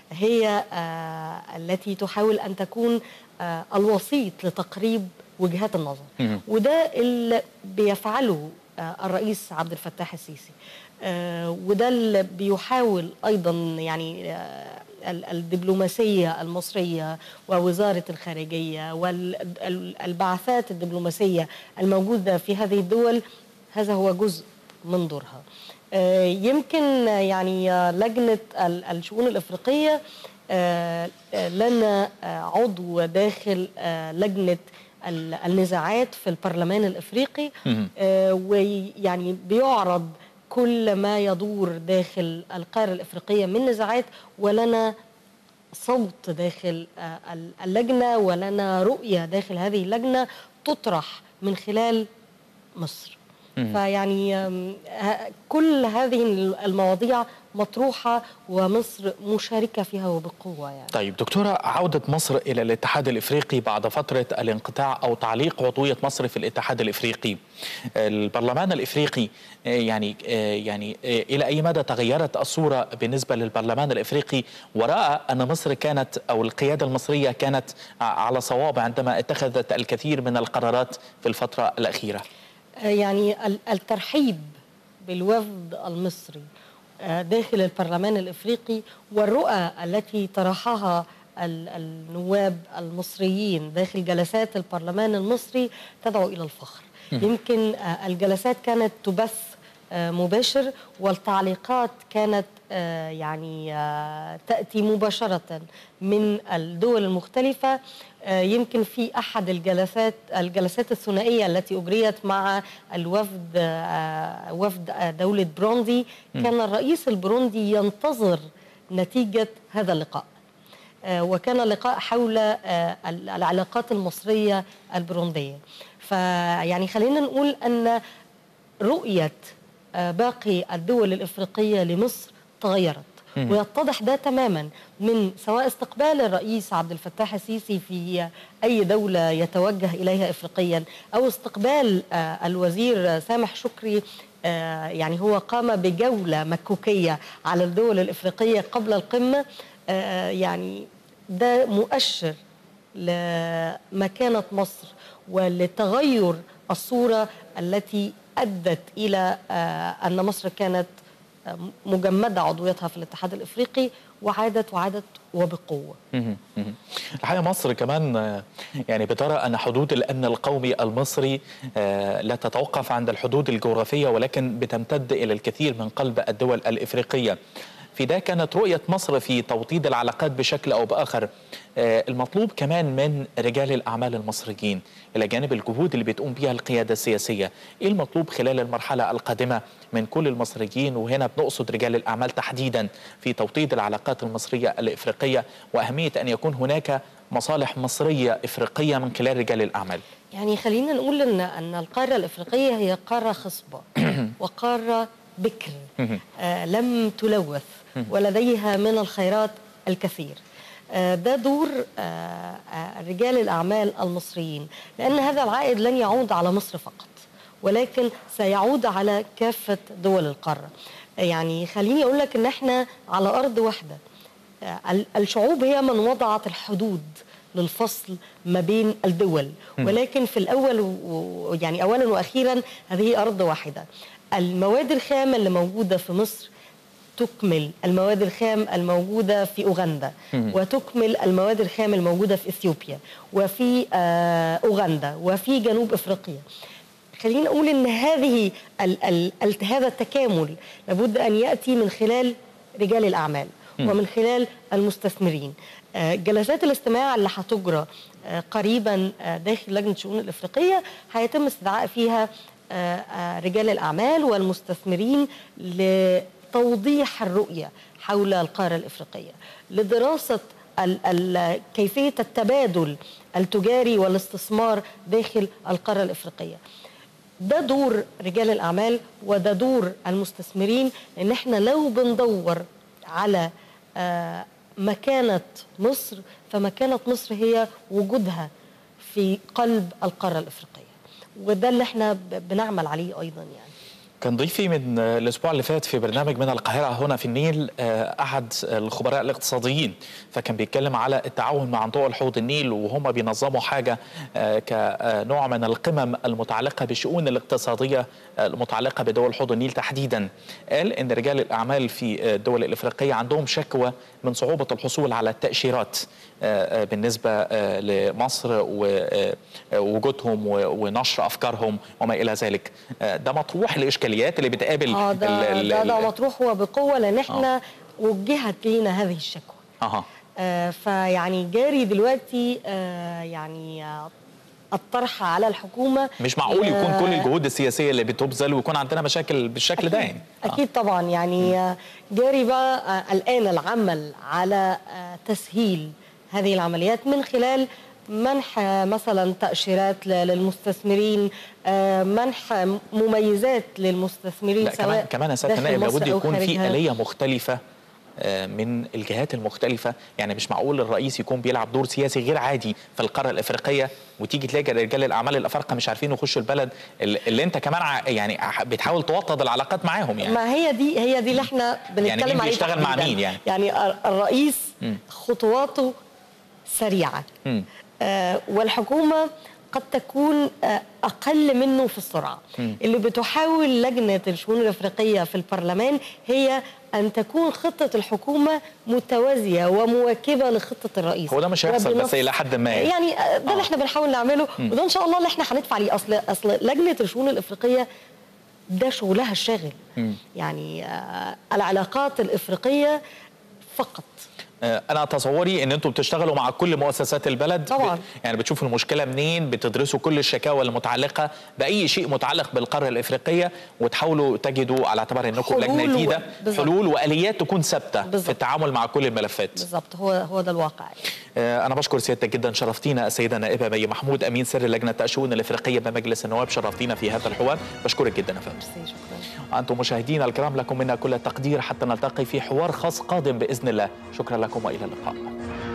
هي التي تحاول ان تكون الوسيط لتقريب وجهات النظر مم. وده اللي بيفعله الرئيس عبد الفتاح السيسي وده اللي بيحاول ايضا يعني الدبلوماسية المصرية ووزارة الخارجية والبعثات الدبلوماسية الموجودة في هذه الدول هذا هو جزء من دورها يمكن يعني لجنة الشؤون الإفريقية لنا عضو داخل لجنة النزاعات في البرلمان الإفريقي ويعني بيعرض كل ما يدور داخل القارة الإفريقية من نزاعات ولنا صوت داخل اللجنة ولنا رؤية داخل هذه اللجنة تطرح من خلال مصر فيعني كل هذه المواضيع مطروحة ومصر مشاركة فيها وبقوة يعني. طيب دكتورة عودة مصر إلى الاتحاد الإفريقي بعد فترة الانقطاع أو تعليق عضوية مصر في الاتحاد الإفريقي البرلمان الإفريقي يعني يعني إلى أي مدى تغيرت الصورة بالنسبة للبرلمان الإفريقي ورأى أن مصر كانت أو القيادة المصرية كانت على صواب عندما اتخذت الكثير من القرارات في الفترة الأخيرة يعني الترحيب بالوفد المصري داخل البرلمان الافريقي والرؤى التي طرحها النواب المصريين داخل جلسات البرلمان المصري تدعو الى الفخر يمكن الجلسات كانت تبث مباشر والتعليقات كانت يعني تاتي مباشره من الدول المختلفه يمكن في احد الجلسات الجلسات الثنائيه التي اجريت مع الوفد وفد دوله بروندي كان الرئيس البروندي ينتظر نتيجه هذا اللقاء وكان اللقاء حول العلاقات المصريه البرونديه فيعني خلينا نقول ان رؤيه باقي الدول الافريقيه لمصر تغيرت ويتضح ده تماما من سواء استقبال الرئيس عبد الفتاح السيسي في اي دوله يتوجه اليها افريقيا او استقبال الوزير سامح شكري يعني هو قام بجوله مكوكيه على الدول الافريقيه قبل القمه يعني ده مؤشر لمكانه مصر ولتغير الصوره التي ادت الى ان مصر كانت مجمده عضويتها في الاتحاد الافريقي وعادت وعادت وبقوه. الحقيقه مصر كمان يعني بترى ان حدود الامن القومي المصري لا تتوقف عند الحدود الجغرافيه ولكن بتمتد الى الكثير من قلب الدول الافريقيه. في ده كانت رؤية مصر في توطيد العلاقات بشكل أو بآخر المطلوب كمان من رجال الأعمال المصريين إلى جانب الجهود اللي بتقوم بها القيادة السياسية إيه المطلوب خلال المرحلة القادمة من كل المصريين وهنا بنقصد رجال الأعمال تحديدا في توطيد العلاقات المصرية الإفريقية وأهمية أن يكون هناك مصالح مصرية إفريقية من خلال رجال الأعمال يعني خلينا نقول أن, أن القارة الإفريقية هي قارة خصبة وقارة بكر آه لم تلوث ولديها من الخيرات الكثير آه ده دور آه رجال الأعمال المصريين لأن هذا العائد لن يعود على مصر فقط ولكن سيعود على كافة دول القارة يعني خليني أقول لك أن احنا على أرض واحدة الشعوب هي من وضعت الحدود للفصل ما بين الدول ولكن في الأول يعني أولا وأخيرا هذه أرض واحدة المواد الخام اللي موجودة في مصر تكمل المواد الخام الموجودة في أوغندا وتكمل المواد الخام الموجودة في إثيوبيا وفي آه أوغندا وفي جنوب أفريقيا خلينا نقول ان هذه ال ال هذا التكامل لابد ان ياتي من خلال رجال الاعمال ومن خلال المستثمرين آه جلسات الاستماع اللي هتجرى آه قريبا داخل لجنه الشؤون الافريقيه هيتم استدعاء فيها رجال الاعمال والمستثمرين لتوضيح الرؤيه حول القاره الافريقيه لدراسه ال ال كيفيه التبادل التجاري والاستثمار داخل القاره الافريقيه ده دور رجال الاعمال وده دور المستثمرين ان احنا لو بندور على مكانه مصر فمكانه مصر هي وجودها في قلب القاره الافريقيه وده اللي احنا بنعمل عليه ايضا يعني كان ضيفي من الاسبوع اللي فات في برنامج من القاهره هنا في النيل آه، احد الخبراء الاقتصاديين فكان بيتكلم على التعاون مع دول حوض النيل وهم بينظموا حاجه آه، كنوع من القمم المتعلقه بالشؤون الاقتصاديه المتعلقه بدول حوض النيل تحديدا قال ان رجال الاعمال في الدول الافريقيه عندهم شكوى من صعوبه الحصول على التاشيرات آه، آه، بالنسبه آه، لمصر ووجودهم ونشر افكارهم وما الى ذلك آه، ده مطروح الاشكاليات اللي بتقابل اه ده ال- ال- ده, ده ال- مطروح هو بقوه لان احنا وجهت لينا هذه الشكوى اها آه فيعني جاري دلوقتي آه يعني آه الطرح على الحكومه مش معقول يكون كل الجهود السياسيه اللي بتبذل ويكون عندنا مشاكل بالشكل ده يعني آه. اكيد طبعا يعني آه، جاري بقى آه، الان العمل على آه، تسهيل هذه العمليات من خلال منح آه، مثلا تاشيرات ل- للمستثمرين آه، منح مميزات للمستثمرين لا كمان كمان يا سياده داخل النائب مصر لابد أو يكون في خارجها. اليه مختلفه آه، من الجهات المختلفه يعني مش معقول الرئيس يكون بيلعب دور سياسي غير عادي في القاره الافريقيه وتيجي تلاقي رجال الاعمال الافارقه مش عارفين يخشوا البلد اللي اللي انت كمان ع- يعني ع- بتحاول توطد العلاقات معاهم يعني ما هي دي هي دي اللي احنا بنتكلم يعني مين عليه بيشتغل مع تحديداً. مين يعني؟ يعني ال- الرئيس مم. خطواته سريعه مم. آه والحكومه قد تكون آه اقل منه في السرعه مم. اللي بتحاول لجنه الشؤون الافريقيه في البرلمان هي ان تكون خطه الحكومه متوازيه ومواكبه لخطه الرئيس هو ده مش هيحصل وبنفس- بس إلى حد ما. يعني آه، ده آه. اللي احنا بنحاول نعمله وده ان شاء الله اللي احنا هندفع ليه اصل اصل لجنه الشؤون الافريقيه ده شغلها الشاغل مم. يعني آه، العلاقات الافريقيه فقط آه، انا تصوري ان انتم بتشتغلوا مع كل مؤسسات البلد طبعاً. ب- يعني بتشوفوا المشكله منين بتدرسوا كل الشكاوى المتعلقه باي شيء متعلق بالقاره الافريقيه وتحاولوا تجدوا على اعتبار انكم حلول لجنه و- جديده بالظبط. حلول واليات تكون ثابته في بالظبط. التعامل مع كل الملفات بالظبط هو هو ده الواقع يعني. آه، انا بشكر سيادتك جدا شرفتينا السيده نائبه مي محمود امين سر لجنه الشؤون الافريقيه بمجلس النواب شرفتينا في هذا الحوار بشكرك جدا يا فندم ميرسي شكرا أنتم مشاهدينا الكرام لكم منا كل التقدير حتى نلتقي في حوار خاص قادم بإذن الله شكرا لكم وإلى اللقاء